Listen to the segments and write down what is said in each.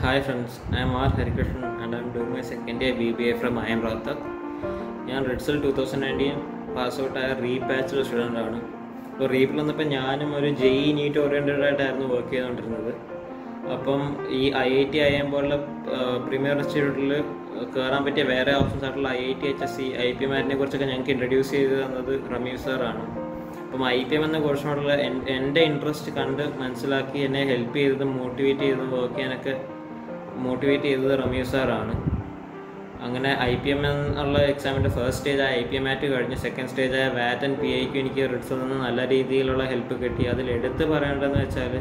Hi friends, I am R. Harikrishnan and I am doing my second year BBA from IIM Rohtak. ഞാൻ റിഡ്സൽ two thousand nineteen pass out ആയ റീപാച്ചിലെ student ആണ് അപ്പോൾ റീപ്പിൽ വന്നപ്പോൾ ഞാനും ഒരു ജെഇ നീറ്റ് ഓറിയൻറ്റഡ് ആയിട്ടായിരുന്നു വർക്ക് ചെയ്തുകൊണ്ടിരുന്നത് അപ്പം ഈ I I T I M പോലുള്ള പ്രീമിയർ ഇൻസ്റ്റിറ്റ്യൂട്ടിൽ കയറാൻ പറ്റിയ വേറെ ഓപ്ഷൻസ് ആയിട്ടുള്ള I I T H S C I P മാറ്റിനെ കുറിച്ചൊക്കെ ഞങ്ങൾക്ക് ഇൻട്രൊഡ്യൂസ് ചെയ്ത് തന്നത് റമീവ് സാറാണ് അപ്പം ഐ പി എം എന്ന കോഴ്സിനോടുള്ള എൻ- എൻ്റെ ഇൻട്രസ്റ്റ് കണ്ട് മനസ്സിലാക്കി എന്നെ ഹെൽപ്പ് ചെയ്തത് മോട്ടിവേറ്റ് ചെയ്തത് വർക്ക് ചെയ്യാനൊക്കെ മോട്ടിവേറ്റ് ചെയ്തത് റമീവ് സാറാണ് അങ്ങനെ ഐ പി എം എന്നുള്ള എക്സാമിൻ്റെ ഫസ്റ്റ് സ്റ്റേജ് ആയ ഐ പി എം ആറ്റ് കഴിഞ്ഞ് സെക്കൻഡ് സ്റ്റേജ് ആയ വാറ്റ് ആൻഡ് പി ഐക്ക് എനിക്ക് റിട്സിൽ നിന്ന് നല്ല രീതിയിലുള്ള ഹെൽപ്പ് കിട്ടി അതിൽ എടുത്ത് പറയേണ്ടതെന്ന് വെച്ചാൽ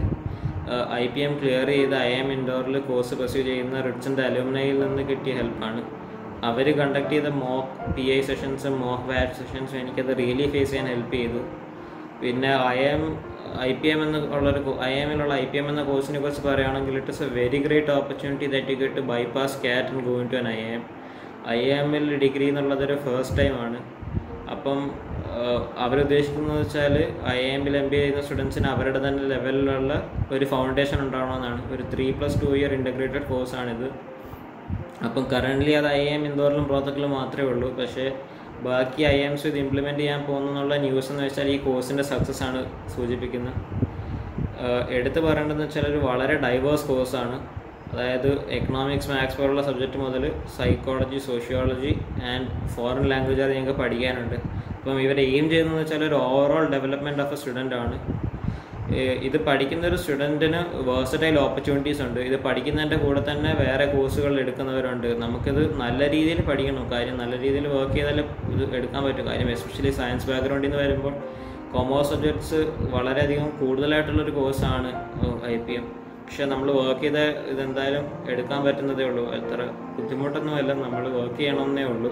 ഐ പി എം ക്ലിയർ ചെയ്ത് ഐ എം ഇൻഡോറിൽ കോഴ്സ് പെർസ്യൂ ചെയ്യുന്ന റിട്സിൻ്റെ അലുമിനയിൽ നിന്ന് കിട്ടിയ ഹെൽപ്പാണ് അവർ കണ്ടക്ട് ചെയ്ത മോക്ക് പി ഐ സെഷൻസും മോക്ക് വാറ്റ് സെഷൻസും എനിക്കത് റിയലി ഫേസ് ചെയ്യാൻ ഹെൽപ്പ് ചെയ്തു പിന്നെ I M I P M എന്ന് ഉള്ളൊരു ഐ എമ്മിലുള്ള ഐ പി എം എന്ന കോഴ്സിനെ കുറിച്ച് പറയുകയാണെങ്കിൽ it is a very great opportunity that you get to bypass CAT and going to N I M I എമ്മിൽ ഡിഗ്രി എന്നുള്ളതൊരു ഫസ്റ്റ് ടൈമാണ് അപ്പം ആഹ്, അവരുദ്ദേശിക്കുന്നത് വെച്ചാൽ ഐ എമ്മിൽ എം ബി എ ചെയ്യുന്ന സ്റ്റുഡൻസിന് അവരുടെ തന്നെ ലെവലിലുള്ള ഒരു ഫൗണ്ടേഷൻ ഉണ്ടാവണമെന്നാണ് ഒരു three plus two year integrated കോഴ്സാണിത് അപ്പം കറൻ്റ്ലി അത് ഐ എം ഇൻഡോറിലും പ്രോജക്റ്റിലും മാത്രമേ ഉള്ളൂ പക്ഷേ ബാക്കി ഐ എംസ് ഇത് ഇംപ്ലിമെൻറ്റ് ചെയ്യാൻ പോകുന്നു എന്നുള്ള ന്യൂസ് എന്ന് വെച്ചാൽ ഈ കോഴ്സിൻ്റെ സക്സസ് ആണ് സൂചിപ്പിക്കുന്നത് ആഹ് എടുത്ത് പറയേണ്ടതെന്ന് വെച്ചാൽ ഒരു വളരെ ഡൈവേഴ്സ് കോഴ്സാണ് അതായത് എക്കണോമിക്സ് മാത്സ് പോലുള്ള സബ്ജക്റ്റ് മുതൽ psychology sociology and foreign language അത് ഞങ്ങൾക്ക് പഠിക്കാനുണ്ട് അപ്പം ഇവർ എയിം ചെയ്യുന്നതെന്ന് വെച്ചാൽ ഒരു overall development of a student ആണ് ഏഹ് ഇത് പഠിക്കുന്ന ഒരു സ്റ്റുഡൻറ്റിന് വേഴ്സറ്റൈൽ ഓപ്പർച്യൂണിറ്റീസ് ഉണ്ട് ഇത് പഠിക്കുന്നതിൻ്റെ കൂടെ തന്നെ വേറെ കോഴ്സുകൾ എടുക്കുന്നവരുണ്ട് നമുക്കിത് നല്ല രീതിയിൽ പഠിക്കണം കാര്യം നല്ല രീതിയിൽ വർക്ക് ചെയ്താലേ ഇത് എടുക്കാൻ പറ്റും കാര്യം എസ്പെഷ്യലി സയൻസ് ബാക്ക്ഗ്രൗണ്ടിൽ നിന്ന് വരുമ്പോൾ കൊമേഴ്സ് സബ്ജക്ട്സ് വളരെയധികം കൂടുതലായിട്ടുള്ളൊരു കോഴ്സാണ് ഐ പി എം പക്ഷെ നമ്മൾ വർക്ക് ചെയ്ത ഇതെന്തായാലും എടുക്കാൻ പറ്റുന്നതേ ഉള്ളൂ എത്ര ബുദ്ധിമുട്ടൊന്നുമല്ല നമ്മൾ വർക്ക് ചെയ്യണമെന്നേ ഉള്ളൂ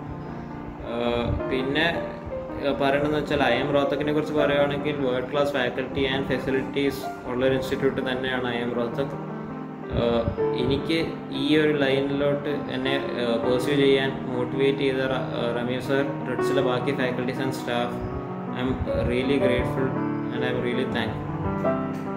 ആഹ് പിന്നെ ആഹ് പറയണമെന്ന് വെച്ചാൽ ഐ എം റോത്തക്കിനെ കുറിച്ച് പറയുകയാണെങ്കിൽ world class faculty and facilities ഉള്ളൊരു ഇൻസ്റ്റിറ്റ്യൂട്ട് തന്നെയാണ് ഐ എം റോത്തക് ആഹ് എനിക്ക് ഈ ഒരു ലൈനിലോട്ട് എന്നെ പെർസ്യൂ ചെയ്യാൻ മോട്ടിവേറ്റ് ചെയ്ത റ- ആഹ് റമീർ സർ റിഡ്സിലെ ബാക്കി faculties and staff I'm really grateful and I'm really thank